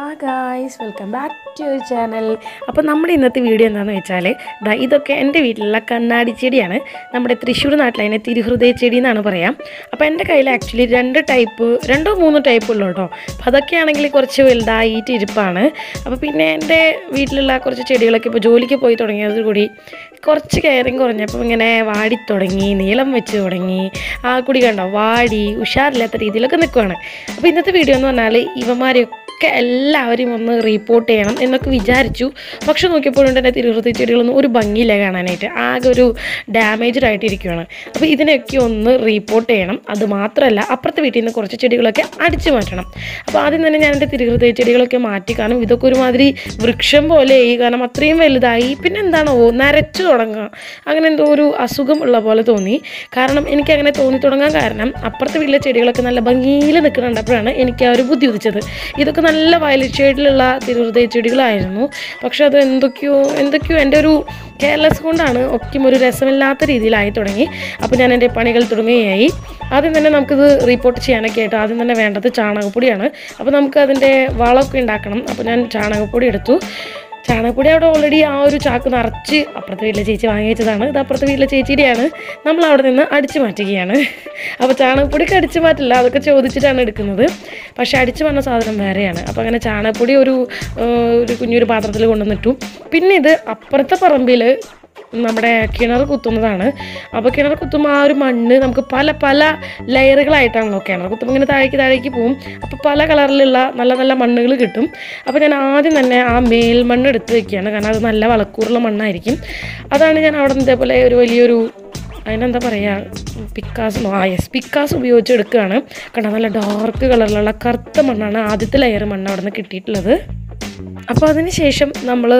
ഹാ guys welcome back to your channel അപ്പോൾ നമ്മുടെ ഇന്നത്തെ വീഡിയോ എന്താണെന്ന് വെച്ചാൽ ദാ ഇതൊക്കെ എൻ്റെ വീട്ടിലുള്ള കണ്ണാടി ചെടിയാണ് നമ്മുടെ തൃശ്ശൂർ നാട്ടിൽ അതിനെ തിരുഹൃദയ ചെടി എന്നാണ് പറയാം അപ്പോൾ എൻ്റെ കയ്യിൽ ആക്ച്വലി രണ്ട് ടൈപ്പ് രണ്ടോ മൂന്നോ ടൈപ്പ് ഉള്ളൂ കേട്ടോ അപ്പോൾ അതൊക്കെയാണെങ്കിൽ കുറച്ച് വലുതായിട്ട് ഇരിപ്പാണ് അപ്പോൾ പിന്നെ എൻ്റെ വീട്ടിലുള്ള കുറച്ച് ചെടികളൊക്കെ ഇപ്പോൾ ജോലിക്ക് പോയി തുടങ്ങിയത് കൂടി കുറച്ച് കെയറിങ് കുറഞ്ഞപ്പോൾ ഇങ്ങനെ വാടി തുടങ്ങി നീളം വെച്ച് തുടങ്ങി ആ കൂടി കണ്ടോ വാടി ഉഷാറില്ലാത്ത രീതിയിലൊക്കെ നിൽക്കുവാണ് അപ്പോൾ ഇന്നത്തെ വീഡിയോ എന്ന് പറഞ്ഞാൽ ഇവന്മാരെയൊക്കെ എല്ലാവരെയും ഒന്ന് റിപ്പോർട്ട് ചെയ്യണം എന്നൊക്കെ വിചാരിച്ചു പക്ഷെ നോക്കിയപ്പോഴും എൻ്റെ തിരുഹൃദയ ചെടികളൊന്നും ഒരു ഭംഗിയില്ല കാണാനായിട്ട് ആകെ ഒരു ഡാമേജ്ഡ് ആയിട്ടിരിക്കുകയാണ് അപ്പോൾ ഇതിനൊക്കെ ഒന്ന് റിപ്പോർട്ട് ചെയ്യണം അത് മാത്രമല്ല അപ്പുറത്തെ വീട്ടിൽ നിന്ന് കുറച്ച് ചെടികളൊക്കെ അടിച്ചു മാറ്റണം അപ്പോൾ ആദ്യം തന്നെ ഞാൻ എൻ്റെ തിരുഹൃദയ ചെടികളൊക്കെ മാറ്റി കാരണം ഇതൊക്കെ ഒരുമാതിരി വൃക്ഷം പോലെ ആയി കാരണം അത്രയും വലുതായി പിന്നെ എന്താണോ നരച്ചു തുടങ്ങുക അങ്ങനെ എന്തോ ഒരു അസുഖം ഉള്ള പോലെ തോന്നി കാരണം എനിക്ക് അങ്ങനെ തോന്നി തുടങ്ങാൻ കാരണം അപ്പുറത്തെ വീട്ടിലെ ചെടികളൊക്കെ നല്ല ഭംഗിയിൽ നിൽക്കുന്നുണ്ടപ്പോഴാണ് എനിക്ക് ആ ഒരു ബുദ്ധി ഉദിച്ചത് ഇതൊക്കെ നല്ല വയലറ്റ് ഷെയ്ഡിലുള്ള തിരുഹൃദയ ചെടികളായിരുന്നു പക്ഷെ അത് എന്തൊക്കെയോ എന്തൊക്കെയോ എൻ്റെ ഒരു കെയർലെസ് കൊണ്ടാണ് ഒക്കെയും ഒരു രസമില്ലാത്ത രീതിയിലായി തുടങ്ങി അപ്പോൾ ഞാൻ എൻ്റെ പണികൾ തുടങ്ങുകയായി ആദ്യം തന്നെ നമുക്കിത് റിപ്പോർട്ട് ചെയ്യാനൊക്കെ ആയിട്ട് ആദ്യം തന്നെ വേണ്ടത് ചാണകപ്പൊടിയാണ് അപ്പോൾ നമുക്ക് അതിൻ്റെ വളമൊക്കെ ഉണ്ടാക്കണം അപ്പോൾ ഞാൻ ചാണകപ്പൊടി എടുത്തു ചാണകപ്പൊടി അവിടെ ഓൾറെഡി ആ ഒരു ചാക്ക് നിറച്ച് അപ്പുറത്തെ വീട്ടിലെ ചേച്ചി വാങ്ങി വെച്ചതാണ് ഇത് അപ്പുറത്തെ വീട്ടിലെ ചേച്ചിയുടെയാണ് നമ്മൾ അവിടെ നിന്ന് അടിച്ചു മാറ്റുകയാണ് അപ്പോൾ ചാണകപ്പൊടിക്ക് അടിച്ചു മാറ്റില്ല അതൊക്കെ ചോദിച്ചിട്ടാണ് എടുക്കുന്നത് പക്ഷേ അടിച്ചു വന്ന സാധനം വേറെയാണ് അപ്പോൾ അങ്ങനെ ചാണകപ്പൊടി ഒരു ആ, ഒരു കുഞ്ഞൊരു പാത്രത്തിൽ കൊണ്ടുവന്നിട്ടു പിന്നെ ഇത് അപ്പുറത്തെ പറമ്പിൽ നമ്മുടെ കിണർ കുത്തുന്നതാണ് അപ്പോൾ കിണർ കുത്തുമ്പോൾ ആ ഒരു മണ്ണ് നമുക്ക് പല പല ലെയറുകളായിട്ടാണല്ലോ കിണർ കുത്തുമ്പോൾ ഇങ്ങനെ താഴേക്ക് താഴേക്ക് പോവും അപ്പോൾ പല കളറിലുള്ള നല്ല നല്ല മണ്ണുകൾ കിട്ടും അപ്പോൾ ഞാൻ ആദ്യം തന്നെ ആ മേൽമണ്ണ് എടുത്ത് വെക്കുകയാണ് കാരണം അത് നല്ല വളക്കൂറുള്ള മണ്ണായിരിക്കും അതാണ് ഞാൻ അവിടെ നിന്ന് ഇതേപോലെ ഒരു വലിയൊരു അതിനെന്താ പറയുക പിക്കാസ് ആ യെസ് പിക്കാസ് ഉപയോഗിച്ച് എടുക്കുകയാണ് കണ്ടോ നല്ല ഡാർക്ക് കളറിലുള്ള കറുത്ത മണ്ണാണ് ആദ്യത്തെ ലെയർ മണ്ണ് അവിടെ നിന്ന് കിട്ടിയിട്ടുള്ളത് അപ്പോൾ അതിന് ശേഷം നമ്മൾ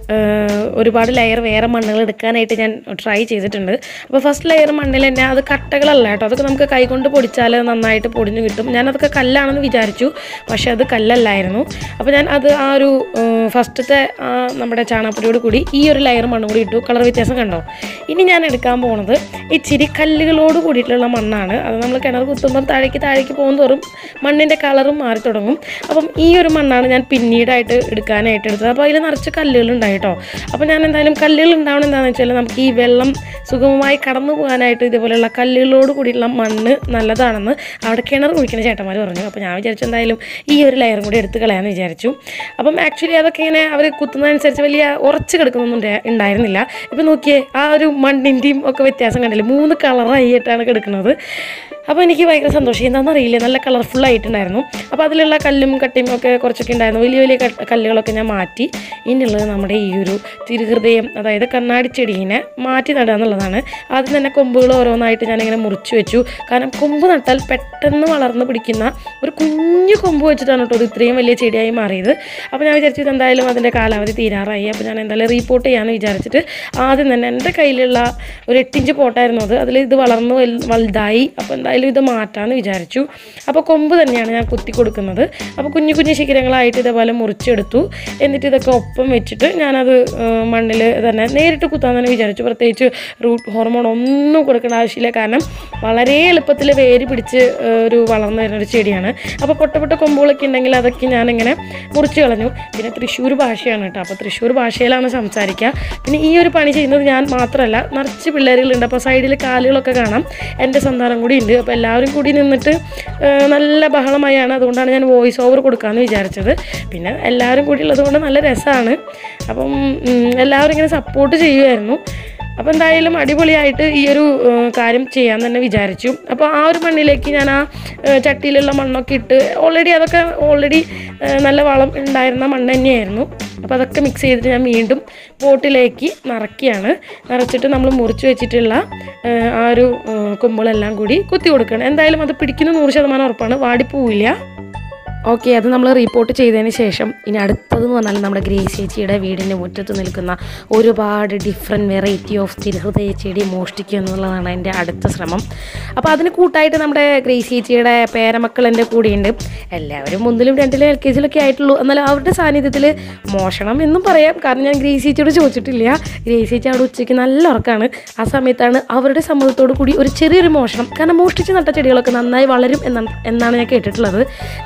ഒരുപാട് ലെയർ വേറെ മണ്ണുകൾ എടുക്കാനായിട്ട് ഞാൻ ട്രൈ ചെയ്തിട്ടുണ്ട് അപ്പോൾ ഫസ്റ്റ് ലെയർ മണ്ണിൽ തന്നെ അത് കട്ടകളല്ല കേട്ടോ അതൊക്കെ നമുക്ക് കൈകൊണ്ട് പൊടിച്ചാൽ നന്നായിട്ട് പൊടിഞ്ഞ് കിട്ടും ഞാനതൊക്കെ കല്ലാണെന്ന് വിചാരിച്ചു പക്ഷേ അത് കല്ലല്ലായിരുന്നു അപ്പോൾ ഞാൻ അത് ആ ഒരു ഫസ്റ്റത്തെ നമ്മുടെ ചാണകപ്പൊടിയോട് കൂടി ഈ ഒരു ലെയർ മണ്ണും കൂടി ഇട്ടു കളർ വ്യത്യാസം കണ്ടോ ഇനി ഞാൻ എടുക്കാൻ പോകുന്നത് ഇച്ചിരി കല്ലുകളോട് കൂടിയിട്ടുള്ള മണ്ണാണ് അത് നമ്മൾ കിണർ കുത്തുമ്പം താഴേക്ക് താഴേക്ക് പോകും തോറും മണ്ണിൻ്റെ കളറും മാറി തുടങ്ങും അപ്പം ഈ ഒരു മണ്ണാണ് ഞാൻ പിന്നീടായിട്ട് എടുക്കാനായിട്ട് എടുത്തത് അപ്പോൾ അതിൽ നിറച്ച് കല്ലുകൾ ഉണ്ടായിട്ടോ അപ്പോൾ ഞാൻ എന്തായാലും കല്ലുകൾ ഉണ്ടാവണം എന്താണെന്ന് വെച്ചാൽ നമുക്ക് ഈ വെള്ളം സുഗമമായി കടന്നു പോകാനായിട്ട് ഇതുപോലെയുള്ള കല്ലുകളോട് കൂടിയുള്ള മണ്ണ് നല്ലതാണെന്ന് അവിടെ കിണർ കുഴിക്കുന്ന ചേട്ടന്മാർ പറഞ്ഞു അപ്പോൾ ഞാൻ വിചാരിച്ചു എന്തായാലും ഈ ഒരു ലെയറും കൂടി എടുത്ത് കളയാമെന്ന് വിചാരിച്ചു അപ്പം ആക്ച്വലി അതൊക്കെ ഇങ്ങനെ അവർ കുത്തുന്നതനുസരിച്ച് വലിയ ഉറച്ച് കിടക്കുന്നൊന്നും ഉണ്ടാ- ഉണ്ടായിരുന്നില്ല ഇപ്പം നോക്കിയേ ആ ഒരു മണ്ണിൻ്റെയും ഒക്കെ വ്യത്യാസം കണ്ടില്ലേ മൂന്ന് കളറായിട്ടാണ് കിടക്കുന്നത് അപ്പോൾ എനിക്ക് ഭയങ്കര സന്തോഷം എന്താണെന്ന് അറിയില്ല നല്ല കളർഫുൾ ആയിട്ടുണ്ടായിരുന്നു അപ്പോൾ അതിലുള്ള കല്ലും കട്ടയും ഒക്കെ കുറച്ചൊക്കെ ഉണ്ടായിരുന്നു വലിയ വലിയ ക- കല്ലുകളൊക്കെ ഞാൻ മാറ്റി ഇനിയുള്ളത് നമ്മുടെ ഈ ഒരു തിരുഹൃദയം അതായത് കണ്ണാടി ചെടീനെ മാറ്റി നടുക എന്നുള്ളതാണ് ആദ്യം തന്നെ കൊമ്പുകൾ ഓരോന്നായിട്ട് ഞാനിങ്ങനെ മുറിച്ച് വെച്ചു കാരണം കൊമ്പ് നട്ടാൽ പെട്ടെന്ന് വളർന്ന് പിടിക്കുന്ന ഒരു കുഞ്ഞു കൊമ്പ് വെച്ചിട്ടാണ് കേട്ടോ ഇത് ഇത്രയും വലിയ ചെടിയായി മാറിയത് അപ്പോൾ ഞാൻ വിചാരിച്ചു എന്തായാലും അതിൻ്റെ കാലാവധി തീരാറായി അപ്പോൾ ഞാൻ എന്തായാലും റിപ്പോർട്ട് ചെയ്യാമെന്ന് വിചാരിച്ചിട്ട് ആദ്യം തന്നെ എൻ്റെ കയ്യിലുള്ള ഒരു എട്ടിഞ്ച് പോട്ടായിരുന്നു അത് അതിൽ ഇത് വളർന്ന് വൽ- വലുതായി അപ്പോൾ എന്തായാലും ഇത് മാറ്റാമെന്ന് വിചാരിച്ചു അപ്പോൾ കൊമ്പ് തന്നെയാണ് ഞാൻ കുത്തി കൊടുക്കുന്നത് അപ്പോൾ കുഞ്ഞു കുഞ്ഞു ശിഖരങ്ങളായിട്ട് ഇതേപോലെ മുറിച്ചെടുത്തു എന്നിട്ട് ഇതൊക്കെ ഒപ്പം വെച്ചിട്ട് ഞാനത് മണ്ണിൽ തന്നെ നേരിട്ട് കുത്താൻ തന്നെ വിചാരിച്ചു പ്രത്യേകിച്ച് റൂട്ട് ഹോർമോൺ ഒന്നും കൊടുക്കേണ്ട ആവശ്യമില്ല കാരണം വളരെ എളുപ്പത്തിൽ വേര് പിടിച്ച് ആ, ഒരു വളർന്നു വരുന്ന ഒരു ചെടിയാണ് അപ്പോൾ പൊട്ട പൊട്ട കൊമ്പുകളൊക്കെ ഉണ്ടെങ്കിൽ അതൊക്കെ ഞാനിങ്ങനെ മുറിച്ച് കളഞ്ഞു പിന്നെ തൃശ്ശൂർ ഭാഷയാണ് കേട്ടോ അപ്പോൾ തൃശ്ശൂർ ഭാഷയിലാണ് സംസാരിക്കുക പിന്നെ ഈ ഒരു പണി ചെയ്യുന്നത് ഞാൻ മാത്രമല്ല നിറച്ച് പിള്ളേരുകളുണ്ട് അപ്പോൾ സൈഡിൽ കാലുകളൊക്കെ കാണാം എൻ്റെ സന്താനം കൂടി ഉണ്ട് അപ്പോൾ എല്ലാവരും കൂടി നിന്നിട്ട് ആ, നല്ല ബഹളമായാണ് അതുകൊണ്ടാണ് ഞാൻ വോയിസ് ഓവർ കൊടുക്കാമെന്ന് വിചാരിച്ചത് പിന്നെ എല്ലാവരും കൂടി ഉള്ളത് കൊണ്ട് നല്ല രസമാണ് അപ്പം ഉം, എല്ലാവരും ഇങ്ങനെ സപ്പോർട്ട് ചെയ്യുമായിരുന്നു അപ്പോൾ എന്തായാലും അടിപൊളിയായിട്ട് ഈ ഒരു ഏഹ്, കാര്യം ചെയ്യാൻ തന്നെ വിചാരിച്ചു അപ്പോൾ ആ ഒരു മണ്ണിലേക്ക് ഞാൻ ആ ഏഹ്, ചട്ടിയിലുള്ള മണ്ണൊക്കെ ഇട്ട് ഓൾറെഡി അതൊക്കെ ഓൾറെഡി നല്ല വളം ഉണ്ടായിരുന്ന മണ്ണ് തന്നെയായിരുന്നു അപ്പോൾ അതൊക്കെ മിക്സ് ചെയ്തിട്ട് ഞാൻ വീണ്ടും പോട്ടിലേക്ക് നിറയ്ക്കുകയാണ് നിറച്ചിട്ട് നമ്മൾ മുറിച്ച് വെച്ചിട്ടുള്ള ഏഹ്, ആ ഒരു ഏഹ്, കൊമ്പുകളെല്ലാം കൂടി കുത്തി കൊടുക്കണം എന്തായാലും അത് പിടിക്കുന്ന നൂറ് ശതമാനം ഉറപ്പാണ് വാടിപ്പോവില്ല ഓക്കെ അത് നമ്മൾ റിപ്പോർട്ട് ചെയ്തതിന് ശേഷം ഇനി അടുത്തതെന്ന് പറഞ്ഞാൽ നമ്മുടെ ഗ്രേസ് ചേച്ചിയുടെ വീടിൻ്റെ മുറ്റത്ത് നിൽക്കുന്ന ഒരുപാട് ഡിഫറെൻറ്റ് വെറൈറ്റി ഓഫ് തിരുഹൃദയ ചെടി മോഷ്ടിക്കുക എന്നുള്ളതാണ് എൻ്റെ അടുത്ത ശ്രമം അപ്പോൾ അതിന് കൂട്ടായിട്ട് നമ്മുടെ ഗ്രേസ് ചേച്ചിയുടെ പേരമക്കൾ എൻ്റെ കൂടെയുണ്ട് എല്ലാവരും ഒന്നിലും രണ്ടിലും എൽ കെ ജിയിലൊക്കെ ആയിട്ടുള്ളൂ എന്നാലും അവരുടെ സാന്നിധ്യത്തിൽ മോഷണം എന്നും പറയാം കാരണം ഞാൻ ഗ്രേസ് ചേച്ചിയോട് ചോദിച്ചിട്ടില്ല ഗ്രേസ് ചേച്ചി അവിടെ ഉച്ചയ്ക്ക് നല്ല ഉറക്കാണ് ആ സമയത്താണ് അവരുടെ സമ്മതത്തോടു കൂടി ഒരു ചെറിയൊരു മോഷണം കാരണം മോഷ്ടിച്ച് നട്ട ചെടികളൊക്കെ നന്നായി വളരും എന്നാണ് എന്നാണ് ഞാൻ കേട്ടിട്ടുള്ളത് നിങ്ങളുടെ അഭിപ്രായം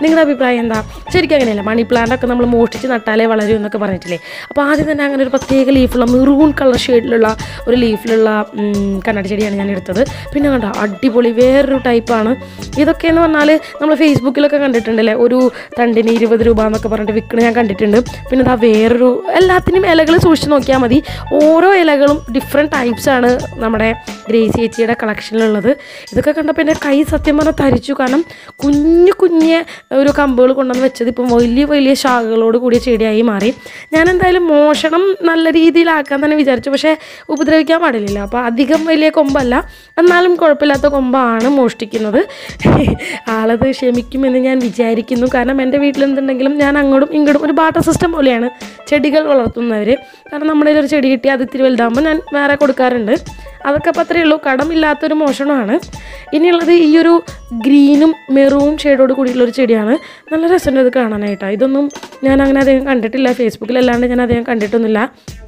മനസ്സിലായി എന്താ ശരിക്കും അങ്ങനെയല്ല മണി പ്ലാന്റ് ഒക്കെ നമ്മൾ മോഷ്ടിച്ച് നട്ടാലേ വളരൂ എന്നൊക്കെ പറഞ്ഞിട്ടില്ലേ അപ്പോൾ ആദ്യം തന്നെ അങ്ങനെ ഒരു പ്രത്യേക ലീഫുള്ള മെറൂൺ കളർ ഷെയ്ഡിലുള്ള ഒരു ലീഫിലുള്ള ഉം, കണ്ണാടി ചെടിയാണ് ഞാൻ എടുത്തത് പിന്നെ കണ്ടോ അടിപൊളി വേറൊരു ടൈപ്പാണ് ഇതൊക്കെ എന്ന് പറഞ്ഞാൽ നമ്മൾ ഫേസ്ബുക്കിലൊക്കെ കണ്ടിട്ടുണ്ടല്ലേ ഒരു തണ്ടിന് ഇരുപത് രൂപ എന്നൊക്കെ പറഞ്ഞിട്ട് വിൽക്കണ ഞാൻ കണ്ടിട്ടുണ്ട് പിന്നെ ഇതാ വേറൊരു എല്ലാത്തിനും ഇലകൾ സൂക്ഷിച്ച് നോക്കിയാൽ മതി ഓരോ ഇലകളും ഡിഫറെൻറ്റ് ടൈപ്സ് ആണ് നമ്മുടെ ഗ്രേസി ചേച്ചിയുടെ കളക്ഷനിലുള്ളത് ഇതൊക്കെ കണ്ടപ്പോൾ എൻ്റെ കൈ സത്യം പറഞ്ഞാൽ തരിച്ചു കാരണം കുഞ്ഞു കുഞ്ഞ് ഒരു കമ്പുകൾ കൊണ്ടുവന്ന് വെച്ചത് ഇപ്പം വലിയ വലിയ ശാഖകളോട് കൂടിയ ചെടിയായി മാറി ഞാൻ എന്തായാലും മോഷണം നല്ല രീതിയിലാക്കാൻ തന്നെ വിചാരിച്ചു പക്ഷേ ഉപദ്രവിക്കാൻ പാടില്ലല്ലോ അപ്പോൾ അധികം വലിയ കൊമ്പല്ല എന്നാലും കുഴപ്പമില്ലാത്ത കൊമ്പാണ് മോഷ്ടിക്കുന്നത് ആളത് ക്ഷമിക്കുമെന്ന് ഞാൻ വിചാരിക്കുന്നു കാരണം എൻ്റെ വീട്ടിൽ എന്തുണ്ടെങ്കിലും ഞാൻ അങ്ങോട്ടും ഇങ്ങോട്ടും ഒരു ബാട്ട സിസ്റ്റം പോലെയാണ് ചെടികൾ വളർത്തുന്നവർ കാരണം നമ്മുടെ കയ്യിൽ ഒരു ചെടി കിട്ടി അത് ഇത്തിരി വലുതാകുമ്പോൾ ഞാൻ വേറെ കൊടുക്കാറുണ്ട് അതൊക്കെ അപ്പോൾ അത്രയേ ഉള്ളൂ കടമില്ലാത്തൊരു മോഷണമാണ് ഇനിയുള്ളത് ഈ ഒരു ഗ്രീനും മെറൂൺ ഷെയ്ഡോട് കൂടിയുള്ള ഒരു ചെടിയാണ് നല്ല രസമുണ്ട് ഇത് കാണാനായിട്ടോ ഇതൊന്നും ഞാൻ അങ്ങനെ അധികം കണ്ടിട്ടില്ല ഫേസ്ബുക്കിലല്ലാണ്ട് ഞാൻ അധികം കണ്ടിട്ടൊന്നുമില്ല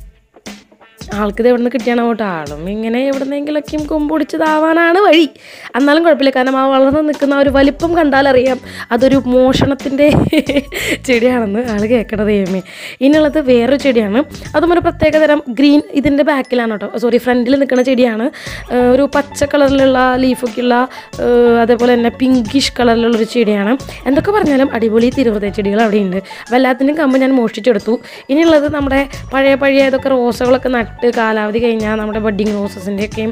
ആൾക്കിത് എവിടെ നിന്ന് കിട്ടിയാണോ കേട്ടോ ആളും ഇങ്ങനെ എവിടെന്നെങ്കിലൊക്കെയും കൊമ്പൊടിച്ചതാവാനാണ് വഴി എന്നാലും കുഴപ്പമില്ല കാരണം ആ വളർന്ന് നിൽക്കുന്ന ആ ഒരു വലിപ്പം കണ്ടാലറിയാം അതൊരു മോഷണത്തിൻ്റെ ചെടിയാണെന്ന് ആൾ കേൾക്കണത് ദൈവമേ ഇനിയുള്ളത് വേറൊരു ചെടിയാണ് അതും ഒരു പ്രത്യേക തരം ഗ്രീൻ ഇതിൻ്റെ ബാക്കിലാണ് കേട്ടോ സോറി ഫ്രണ്ടിൽ നിൽക്കുന്ന ചെടിയാണ് ഏഹ് ഒരു പച്ച കളറിലുള്ള ലീഫൊക്കെയുള്ള ഏഹ് അതേപോലെ തന്നെ പിങ്കിഷ് കളറിലുള്ള ഒരു ചെടിയാണ് എന്തൊക്കെ പറഞ്ഞാലും അടിപൊളി തിരുവൃത ചെടികൾ അവിടെയുണ്ട് അപ്പോൾ എല്ലാത്തിൻ്റെയും കമ്പ് ഞാൻ മോഷ്ടിച്ചെടുത്തു ഇനിയുള്ളത് നമ്മുടെ പഴയ പഴയ ഇതൊക്കെ റോസകളൊക്കെ നട്ട് കാലാവധി കഴിഞ്ഞാൽ നമ്മുടെ ബഡ്ഡിങ് റോസസിൻ്റെയൊക്കെയും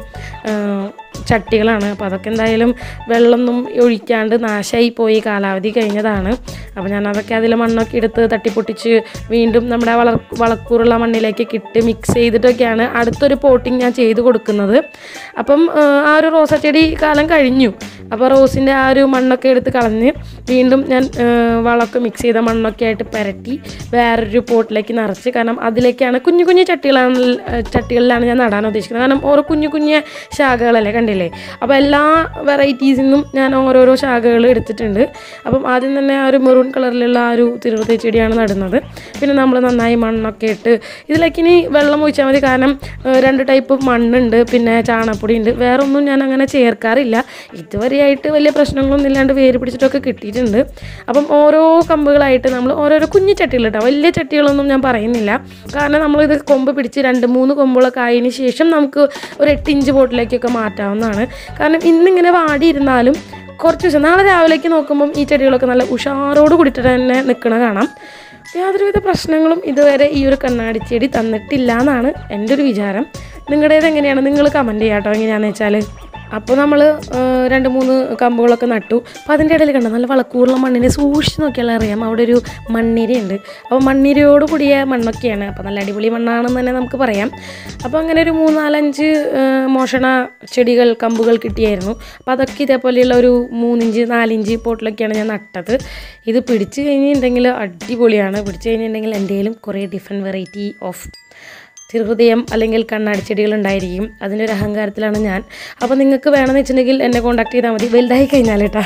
ചട്ടികളാണ് അപ്പോൾ അതൊക്കെ എന്തായാലും വെള്ളമൊന്നും ഒഴിക്കാണ്ട് നാശമായി പോയി കാലാവധി കഴിഞ്ഞതാണ് അപ്പോൾ ഞാൻ അതൊക്കെ അതിൽ മണ്ണൊക്കെ എടുത്ത് തട്ടിപ്പൊട്ടിച്ച് വീണ്ടും നമ്മുടെ വളർ വളക്കൂറുള്ള മണ്ണിലേക്ക് ഇട്ട് മിക്സ് ചെയ്തിട്ടൊക്കെയാണ് അടുത്തൊരു പോട്ടിങ് ഞാൻ ചെയ്ത് കൊടുക്കുന്നത് അപ്പം ആ, ആ ഒരു റോസ ചെടി കാലം കഴിഞ്ഞു അപ്പോൾ റോസിൻ്റെ ആ ഒരു മണ്ണൊക്കെ എടുത്ത് കളഞ്ഞ് വീണ്ടും ഞാൻ ആ, വളമൊക്കെ മിക്സ് ചെയ്ത മണ്ണൊക്കെ ആയിട്ട് പുരട്ടി വേറൊരു പോട്ടിലേക്ക് നിറച്ച് കാരണം അതിലേക്കാണ് കുഞ്ഞു കുഞ്ഞു ചട്ടികളാണ് ചട്ടികളിലാണ് ഞാൻ നടാൻ ഉദ്ദേശിക്കുന്നത് കാരണം ഓരോ കുഞ്ഞു കുഞ്ഞു ശാഖകളല്ലേ കണ്ടില്ലേ അപ്പോൾ എല്ലാ വെറൈറ്റീസിൽ നിന്നും ഞാൻ ഓരോരോ ശാഖകൾ എടുത്തിട്ടുണ്ട് അപ്പം ആദ്യം തന്നെ ആ ഒരു മെറൂൺ കളറിലുള്ള ആ ഒരു തിരുവൃത്തി ചെടിയാണ് നടുന്നത് പിന്നെ നമ്മൾ നന്നായി മണ്ണൊക്കെ ഇട്ട് ഇതിലേക്ക് ഇനി വെള്ളം ഒഴിച്ചാൽ മതി കാരണം ഏഹ്, രണ്ട് ടൈപ്പ് മണ്ണുണ്ട് പിന്നെ ചാണകപ്പൊടി ഉണ്ട് വേറെ ഒന്നും ഞാൻ അങ്ങനെ ചേർക്കാറില്ല ഇതുവരെയായിട്ട് വലിയ പ്രശ്നങ്ങളൊന്നും ഇല്ലാണ്ട് വേര് പിടിച്ചിട്ടൊക്കെ കിട്ടിയിട്ടുണ്ട് അപ്പം ഓരോ കമ്പുകളായിട്ട് നമ്മൾ ഓരോരോ കുഞ്ഞു ചട്ടികൾ കേട്ടോ വലിയ ചട്ടികളൊന്നും ഞാൻ പറയുന്നില്ല കാരണം നമ്മളിത് കൊമ്പ് പിടിച്ച് രണ്ട് മൂന്ന് കൊമ്പുകളൊക്കെ ആയതിന് ശേഷം നമുക്ക് ഒരു എട്ട് ഇഞ്ച് ബോട്ടിലേക്കൊക്കെ മാറ്റാവുന്നതാണ് കാരണം ഇന്നിങ്ങനെ വാടിയിരുന്നാലും കുറച്ച് ദിവസം നാളെ രാവിലേക്ക് നോക്കുമ്പം ഈ ചെടികളൊക്കെ നല്ല ഉഷാറോട് കൂടിയിട്ട് തന്നെ നിൽക്കണ കാണാം യാതൊരുവിധ പ്രശ്നങ്ങളും ഇതുവരെ ഈ ഒരു കണ്ണാടി ചെടി തന്നിട്ടില്ല എന്നാണ് എൻ്റെ ഒരു വിചാരം നിങ്ങളുടേത് എങ്ങനെയാണ് നിങ്ങൾ കമൻറ്റ് ചെയ്യാം കേട്ടോ എങ്ങനെയാണെന്ന് വെച്ചാൽ അപ്പോൾ നമ്മൾ രണ്ട് മൂന്ന് കമ്പുകളൊക്കെ നട്ടു അപ്പോൾ അതിൻ്റെ ഇടയിൽ കണ്ടോ നല്ല വളക്കൂറുള്ള മണ്ണിനെ സൂക്ഷിച്ച് നോക്കിയാൽ അറിയാം അവിടെ ഒരു മണ്ണിരയുണ്ട് അപ്പോൾ മണ്ണിരയോട് കൂടിയ മണ്ണൊക്കെയാണ് അപ്പോൾ നല്ല അടിപൊളി മണ്ണാണെന്ന് തന്നെ നമുക്ക് പറയാം അപ്പോൾ അങ്ങനെ ഒരു മൂന്നാലഞ്ച് ആ, മോഷണ ചെടികൾ കമ്പുകൾ കിട്ടിയായിരുന്നു അപ്പോൾ അതൊക്കെ ഇതേപോലെയുള്ള ഒരു മൂന്നിഞ്ച് നാലിഞ്ച് പോട്ടിലൊക്കെയാണ് ഞാൻ നട്ടത് ഇത് പിടിച്ച് കഴിഞ്ഞിട്ടുണ്ടെങ്കിൽ അടിപൊളിയാണ് പിടിച്ച് കഴിഞ്ഞിട്ടുണ്ടെങ്കിൽ എൻ്റെയിലും കുറേ ഡിഫറെൻറ്റ് വെറൈറ്റി ഓഫ് തിരുഹൃദയം അല്ലെങ്കിൽ കണ്ണാടി ചെടികൾ ഉണ്ടായിരിക്കും അതിൻ്റെ ഒരു അഹങ്കാരത്തിലാണ് ഞാൻ അപ്പോൾ നിങ്ങൾക്ക് വേണമെന്ന് വെച്ചിട്ടുണ്ടെങ്കിൽ എന്നെ കോൺടാക്ട് ചെയ്താൽ മതി വലുതായി കഴിഞ്ഞാൽ കേട്ടാ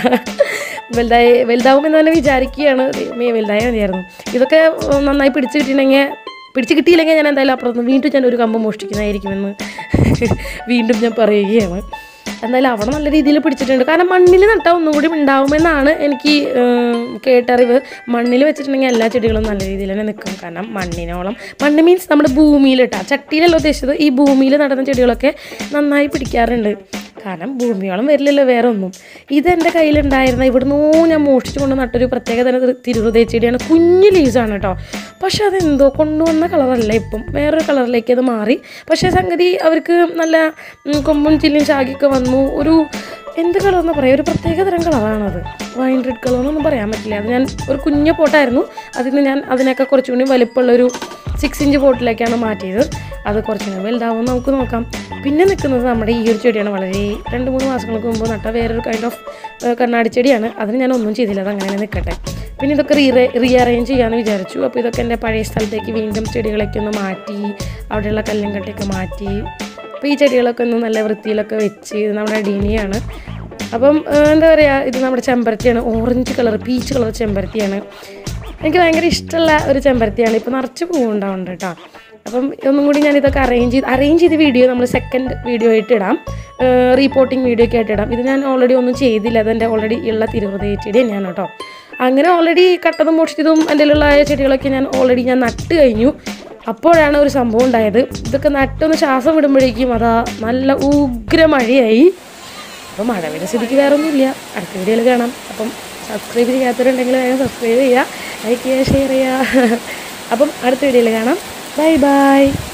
വലുതായി വലുതാവുമെന്ന് തന്നെ വിചാരിക്കുകയാണ് ദൈവമേ വലുതായാൽ മതിയായിരുന്നു ഇതൊക്കെ ഉം, നന്നായി പിടിച്ച് കിട്ടിയിട്ടുണ്ടെങ്കിൽ പിടിച്ച് കിട്ടിയില്ലെങ്കിൽ ഞാൻ എന്തായാലും അപ്പുറത്ത് വീണ്ടും ഞാൻ ഒരു കമ്പ് മോഷ്ടിക്കുന്നതായിരിക്കുമെന്ന് വീണ്ടും ഞാൻ പറയുകയാണ് എന്തായാലും അവിടെ നല്ല രീതിയിൽ പിടിച്ചിട്ടുണ്ട് കാരണം മണ്ണിൽ നട്ടാൽ ഒന്നും കൂടി ഉണ്ടാവുമെന്നാണ് എനിക്ക് ഉം, കേട്ടറിവ് മണ്ണിൽ വെച്ചിട്ടുണ്ടെങ്കിൽ എല്ലാ ചെടികളും നല്ല രീതിയിൽ തന്നെ നിൽക്കും കാരണം മണ്ണിനോളം മണ്ണ് മീൻസ് നമ്മുടെ ഭൂമിയിൽ ഇട്ടാ ചട്ടിയിലല്ല ഉദ്ദേശിച്ചത് ഈ ഭൂമിയിൽ നടന്ന ചെടികളൊക്കെ നന്നായി പിടിക്കാറുണ്ട് കാരണം ഭൂമിയോളം വരില്ലല്ലോ വേറെ ഒന്നും ഇതെൻ്റെ കയ്യിലുണ്ടായിരുന്ന ഇവിടുന്ന് ഞാൻ മോഷ്ടിച്ച് കൊണ്ട് നട്ടൊരു പ്രത്യേക തരം തിരു- തിരുഹൃദയ ചെടിയാണ് കുഞ്ഞു ലീവ്സാണ് കേട്ടോ പക്ഷെ അതെന്തോ കൊണ്ടുവന്ന കളറല്ല ഇപ്പം വേറൊരു കളറിലേക്ക് അത് മാറി പക്ഷേ സംഗതി അവർക്ക് നല്ല ഉം, കൊമ്പും ചില്ലും ശാഖയൊക്കെ വന്നു ഒരു എന്ത് കളർ എന്ന് പറയാം ഒരു പ്രത്യേക തരം കളറാണത് വൈൻ റെഡ് കളർ എന്നൊന്നും പറയാൻ പറ്റില്ല അത് ഞാൻ ഒരു കുഞ്ഞ പോട്ടായിരുന്നു അതിന് ഞാൻ അതിനൊക്കെ കുറച്ചുകൂടി വലിപ്പമുള്ളൊരു സിക്സ് ഇഞ്ച് പോട്ടിലേക്കാണ് മാറ്റിയത് അത് കുറച്ചും കൂടി വലുതാവും നമുക്ക് നോക്കാം പിന്നെ നിൽക്കുന്നത് നമ്മുടെ ഈ ഒരു ചെടിയാണ് വളരെ രണ്ട് മൂന്ന് മാസങ്ങൾക്ക് മുമ്പ് നട്ട വേറൊരു കൈൻഡ് ഓഫ് കണ്ണാടി ചെടിയാണ് അതിന് ഞാൻ ഒന്നും ചെയ്തില്ല അത് അങ്ങനെ തന്നെ നിൽക്കട്ടെ പിന്നെ ഇതൊക്കെ റീ റീ അറേഞ്ച് ചെയ്യാമെന്ന് വിചാരിച്ചു അപ്പോൾ ഇതൊക്കെ എൻ്റെ പഴയ സ്ഥലത്തേക്ക് വീണ്ടും ചെടികളൊക്കെ ഒന്ന് മാറ്റി അവിടെയുള്ള കല്ലും കട്ടയൊക്കെ മാറ്റി അപ്പോൾ ഈ ചെടികളൊക്കെ ഒന്ന് നല്ല വൃത്തിയിലൊക്കെ വെച്ച് ഇത് നമ്മുടെ അടീനിയാണ് അപ്പം ഏഹ്, എന്താ പറയുക ഇത് നമ്മുടെ ചെമ്പരത്തിയാണ് ഓറഞ്ച് കളർ പീച്ച് കളർ ചെമ്പരത്തിയാണ് എനിക്ക് ഭയങ്കര ഇഷ്ടമുള്ള ഒരു ചെമ്പരത്തിയാണ് ഇപ്പോൾ നിറച്ച് പൂവുണ്ടാവുന്നുണ്ട് കേട്ടോ അപ്പം ഒന്നും കൂടി ഞാൻ ഇതൊക്കെ അറേഞ്ച് ചെയ്ത് അറേഞ്ച് ചെയ്ത വീഡിയോ നമ്മൾ സെക്കൻഡ് വീഡിയോ ആയിട്ട് ഇടാം റീപോർട്ടിംഗ് വീഡിയോ ഒക്കെ ആയിട്ട് ഇടാം ഇത് ഞാൻ ഓൾറെഡി ഒന്നും ചെയ്തില്ല അതെൻ്റെ ഓൾറെഡി ഉള്ള തിരുവൃതയ ചെടി തന്നെയാണ് കേട്ടോ അങ്ങനെ ഓൾറെഡി കട്ടതും മോഷ്ടിച്ചതും എൻ്റെ ഉള്ള ചെടികളൊക്കെ ഞാൻ ഓൾറെഡി ഞാൻ നട്ട് കഴിഞ്ഞു അപ്പോഴാണ് ഒരു സംഭവം ഉണ്ടായത് ഇതൊക്കെ നട്ടൊന്ന് ശ്വാസം വിടുമ്പോഴേക്കും അതാ നല്ല ഉഗ്ര മഴയായി അപ്പോൾ മഴ പെയ്ത സ്ഥിതിക്ക് വേറെ ഒന്നുമില്ല അടുത്ത വീഡിയോയിൽ കാണാം അപ്പം സബ്സ്ക്രൈബ് ചെയ്യാത്തവരുണ്ടെങ്കിൽ വേഗം സബ്സ്ക്രൈബ് ചെയ്യുക ലൈക്ക് ചെയ്യുക ഷെയർ ചെയ്യുക അപ്പം അടുത്ത വീഡിയോയിൽ കാണാം ബൈ ബൈ